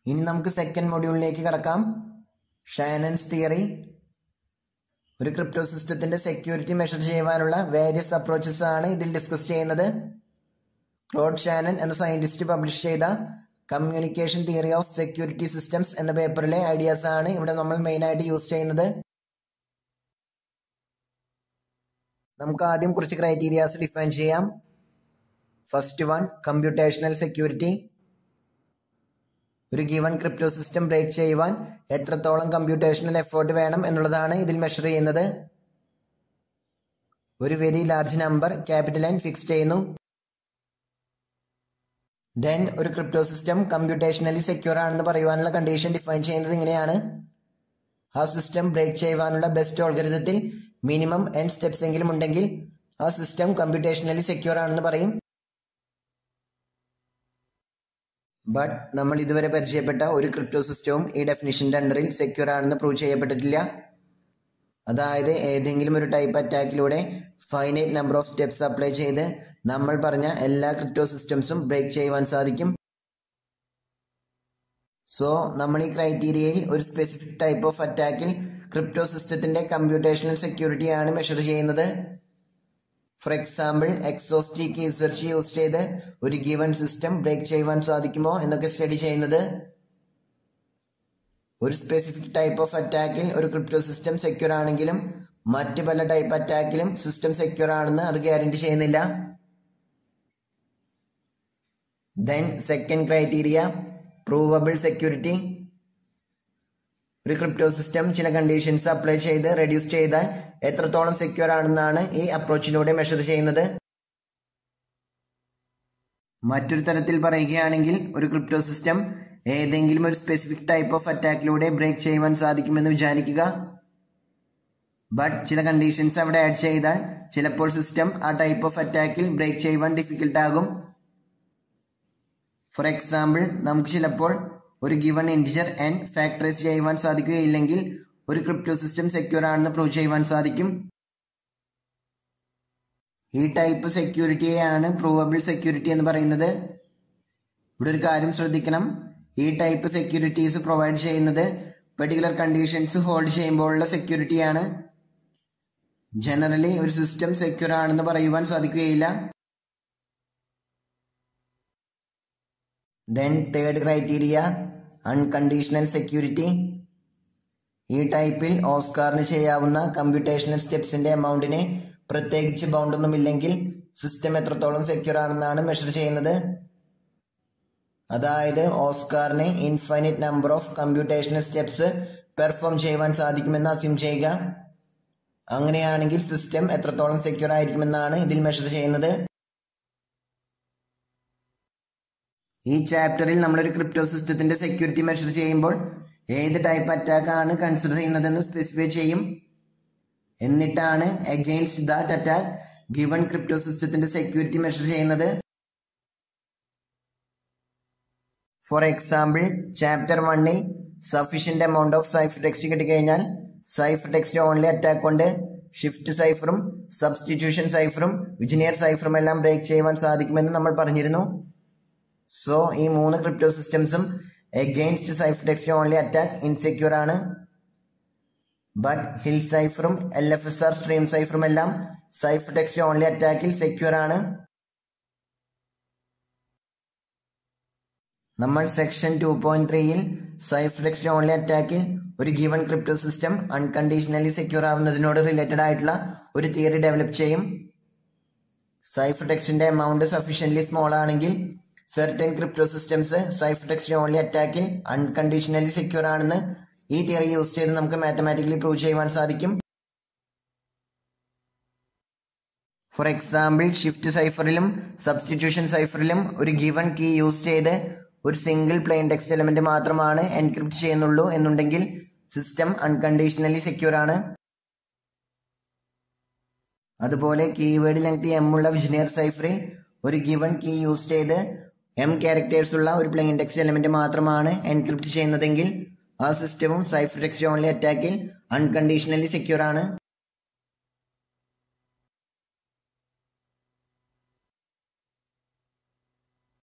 ഇനി നമുക്ക് സെക്കൻഡ് മൊഡ്യൂളിലേക്ക് കടക്കാം ഷാനൻസ് തിയറി ഒരു ക്രിപ്റ്റോ സിസ്റ്റത്തിന്റെ സെക്യൂരിറ്റി മെഷർ ചെയ്യുവാനുള്ള വേരിയസ് അപ്രോച്ചസ് ആണ് ഇതിൽ ഡിസ്കസ് ചെയ്യുന്നത് ക്ലോഡ് ഷാനൻ എന്ന സയന്റിസ്റ്റ് പബ്ലിഷ് ചെയ്ത communication theory of security systems എന്ന പേപ്പറിലെ ഐഡിയാസ് ആണ് ഇവിടെ നമ്മൾ മെയിൻ ആയിട്ട് യൂസ് ചെയ്യുന്നത് നമുക്ക് ആദ്യം കുറച്ച് ക്രൈറ്റീരിയാസ് ഡിഫൈൻ ചെയ്യാം ഫസ്റ്റ് വൺ കമ്പ്യൂട്ടേഷണൽ സെക്യൂരിറ്റി ഒരു ഗിവൺ ക്രിപ്റ്റോ സിസ്റ്റം ബ്രേക്ക് ചെയ്യുവാൻ എത്രത്തോളം കമ്പ്യൂട്ടേഷണൽ എഫേർട്ട് വേണം എന്നുള്ളതാണ് ഇതിൽ മെഷർ ചെയ്യുന്നത് ഒരു very large number capital line fix ചെയ്യുന്നു ദെൻ ഒരു ക്രിപ്റ്റോ സിസ്റ്റം കമ്പ്യൂട്ടേഷണലി സെക്യൂർ ആണെന്ന് പറയുവാനുള്ള കണ്ടീഷൻ ഡിഫൈൻ ചെയ്യുന്നത് ഇങ്ങനെയാണ് ആ സിസ്റ്റം ബ്രേക്ക് ചെയ്യുവാനുള്ള ബെസ്റ്റ് ഓൾഗരിതത്തിൽ മിനിമം എൻ സ്റ്റെപ്സ് എങ്കിലും ഉണ്ടെങ്കിൽ ആ സിസ്റ്റം കമ്പ്യൂട്ടേഷണലി സെക്യൂർ ആണെന്ന് പറയും ബട്ട് നമ്മൾ ഇതുവരെ പരിചയപ്പെട്ട ഒരു ക്രിപ്റ്റോ സിസ്റ്റവും ഈ ഡെഫിനിഷന്റെ അണ്ടറിൽ സെക്യൂർ ആണെന്ന് പ്രൂവ് ചെയ്യപ്പെട്ടിട്ടില്ല അതായത് ഏതെങ്കിലും ഒരു ടൈപ്പ് അറ്റാക്കിലൂടെ finite number of steps apply ചെയ്ത് നമ്മൾ പറഞ്ഞ എല്ലാ ക്രിപ്റ്റോ സിസ്റ്റംസും ബ്രേക്ക് ചെയ്യുവാൻ സാധിക്കും സോ നമ്മൾ ഈ ക്രൈറ്റീരിയയിൽ ഒരു സ്പെസിഫിക് ടൈപ്പ് ഓഫ് അറ്റാക്കിൽ ക്രിപ്റ്റോ സിസ്റ്റത്തിന്റെ കമ്പ്യൂട്ടേഷണൽ സെക്യൂരിറ്റി ആണ് മെഷർ ചെയ്യുന്നത് for example exhaustive key search use ചെയ്ത് ഒരു ഗിവൺ സിസ്റ്റം ബ്രേക്ക് ചെയ്യുവാൻ സാധിക്കുമോ എന്നൊക്കെ സ്റ്റഡി ചെയ്യുന്നത് ഒരു സ്പെസിഫിക് ടൈപ്പ് ഓഫ് അറ്റാക്കിൽ ഒരു ക്രിപ്റ്റോ സിസ്റ്റം സെക്യൂർ ആണെങ്കിലും മറ്റ് പല ടൈപ്പ് അറ്റാക്കിലും സിസ്റ്റം സെക്യൂർ ആണെന്ന് അത് ഗ്യാരണ്ടി ചെയ്യുന്നില്ല then second criteria provable security ഒരു ക്രിപ്റ്റോ സിസ്റ്റം ചില കണ്ടീഷൻസ് അപ്ലൈ ചെയ്ത് റെഡ്യൂസ് ചെയ്താൽ എത്രത്തോളം സെക്യൂർ ആണെന്നാണ് ഈ അപ്രോച്ചിലൂടെ മെഷർ ചെയ്യുന്നത് മറ്റൊരു തരത്തിൽ പറയുകയാണെങ്കിൽ ഒരു ക്രിപ്റ്റോ സിസ്റ്റം ഏതെങ്കിലും ഒരു സ്പെസിഫിക് ടൈപ്പ് ഓഫ് അറ്റാക്കിലൂടെ ബ്രേക്ക് ചെയ്യുവാൻ സാധിക്കുമെന്ന് വിചാരിക്കുക ബട്ട് ചില കണ്ടീഷൻസ് അവിടെ ആഡ് ചെയ്താൽ ചിലപ്പോൾ സിസ്റ്റം ആ ടൈപ്പ് ഓഫ് അറ്റാക്കിൽ ബ്രേക്ക് ചെയ്യുവാൻ ഡിഫിക്കൽട്ട് ആകും ഫോർ എക്സാമ്പിൾ നമുക്ക് ചിലപ്പോൾ ഒരു ഗിവൺ ഇൻറ്റിജർ എൻ ഫാക്ടറൈസ് ചെയ്യുവാൻ സാധിക്കുകയില്ലെങ്കിൽ ഒരു ക്രിപ്റ്റോ സിസ്റ്റം സെക്യൂർ ആണെന്ന് പ്രൂവ് ചെയ്യുവാൻ സാധിക്കും ഈ ടൈപ്പ് സെക്യൂരിറ്റിയെയാണ് പ്രൂവബിൾ സെക്യൂരിറ്റി എന്ന് പറയുന്നത് ഇവിടെ ഒരു കാര്യം ശ്രദ്ധിക്കണം ഈ ടൈപ്പ് സെക്യൂരിറ്റീസ് പ്രൊവൈഡ് ചെയ്യുന്നത് പെർട്ടിക്കുലർ കണ്ടീഷൻസ് ഹോൾഡ് ചെയ്യുമ്പോഴുള്ള സെക്യൂരിറ്റിയാണ് ജനറലി ഒരു സിസ്റ്റം സെക്യൂർ ആണെന്ന് പറയുവാൻ സാധിക്കുകയില്ല then third criteria unconditional security ഈ ടൈപ്പിൽ ഓസ്കാറിന് ചെയ്യാവുന്ന കമ്പ്യൂട്ടേഷണൽ സ്റ്റെപ്സിന്റെ എമൗണ്ടിന് പ്രത്യേകിച്ച് ബൗണ്ടൊന്നുമില്ലെങ്കിൽ സിസ്റ്റം എത്രത്തോളം സെക്യൂർ ആണെന്നാണ് മെഷർ ചെയ്യുന്നത് അതായത് ഓസ്കാറിന് infinite number of computational steps perform ചെയ്യുവാൻ സാധിക്കുമെന്ന് അസ്യൂം ചെയ്യുക അങ്ങനെയാണെങ്കിൽ സിസ്റ്റം എത്രത്തോളം സെക്യൂർ ആയിരിക്കുമെന്നാണ് ഇതിൽ മെഷർ ചെയ്യുന്നത് ഈ ചാപ്റ്ററിൽ നമ്മളൊരു ക്രിപ്റ്റോ സിസ്റ്റത്തിന്റെ സെക്യൂരിറ്റി മെഷർ ചെയ്യുമ്പോൾ ഏത് ടൈപ്പ് അറ്റാക്ക് ആണ് കൺസിഡർ ചെയ്യുന്നതെന്ന് സ്പെസിഫൈ ചെയ്യും എന്നിട്ടാണ് against that attack given crypto സിസ്റ്റത്തിന്റെ സെക്യൂരിറ്റി മെഷർ ചെയ്യുന്നത് ഫോർ എക്സാമ്പിൾ ചാപ്റ്റർ വണ്ണിൽ sufficient amount of cipher text കിട്ടിക്കഴിഞ്ഞാൽ സൈഫർ ടെക്സ്റ്റ് ഓൺലി അറ്റാക്ക് കൊണ്ട് ഷിഫ്റ്റ് സൈഫറും സബ്സ്റ്റിറ്റ്യൂഷൻ സൈഫറും വിജിനിയർ സൈഫറും എല്ലാം ബ്രേക്ക് ചെയ്യുവാൻ സാധിക്കുമെന്ന് നമ്മൾ പറഞ്ഞിരുന്നു സോ ഈ മൂന്ന് ക്രിപ്റ്റോ സിസ്റ്റംസും against cipher text only attack insecure ആണ് ബട്ട് ഹിൽ സൈഫറും L F S R stream സൈഫറും എല്ലാം സൈഫർ ടെക്സ്റ്റ് ഓൺലി അറ്റാക്കിൽ സെക്യൂർ ആണ് നമ്മൾ സെക്ഷൻ ടു പോയിന്റ് ത്രീയിൽ സൈഫർ ടെക്സ്റ്റ് ഓൺലി അറ്റാക്കിൽ ഒരു given crypto system unconditionally secure ആവുന്നതിനോട് റിലേറ്റഡ് ആയിട്ടുള്ള ഒരു തിയറി ഡെവലപ്പ് ചെയ്യും സൈഫർ ടെക്സ്റ്റിന്റെ എമൗണ്ട് സഫീഷ്യന്റ്ലി സ്മോൾ ആണെങ്കിൽ certain crypto systems cipher text only അറ്റാക്കിൽ അൺകണ്ടീഷണലി സെക്യൂർ ആണെന്ന് ഈ തിയറി യൂസ് ചെയ്ത് നമുക്ക് മാത്തമാറ്റിക്കലി പ്രൂവ് ചെയ്യുവാൻ സാധിക്കും ഫോർ എക്സാമ്പിൾ ഷിഫ്റ്റ് സൈഫറിലും സബ്സ്റ്റിറ്റ്യൂഷൻ സൈഫറിലും ഒരു ഗിവൺ കീ യൂസ് ചെയ്ത് ഒരു സിംഗിൾ പ്ലെയിൻ ടെക്സ്റ്റ് എലമെന്റ് മാത്രമാണ് എൻക്രിപ്റ്റ് ചെയ്യുന്നുള്ളൂ എന്നുണ്ടെങ്കിൽ സിസ്റ്റം അൺകണ്ടീഷണലി സെക്യൂർ ആണ് അതുപോലെ കീവേഡ് ലെങ്ത് എം ഉള്ള വിജിനിയർ സൈഫറിൽ ഒരു ഗിവൺ കീ യൂസ് ചെയ്ത് എം ക്യാരക്ടേഴ്സ് ഉള്ള ഒരു പ്ലെയിൻ ടെക്സ്റ്റ് എലമെന്റ് മാത്രമാണ് എൻക്രിപ്റ്റ് ചെയ്യുന്നതെങ്കിൽ ആ സിസ്റ്റവും സൈഫർ ടെക്സ്റ്റ് ഓൺലി അറ്റാക്കിൽ അൺകണ്ടീഷണലി സെക്യൂർ ആണ്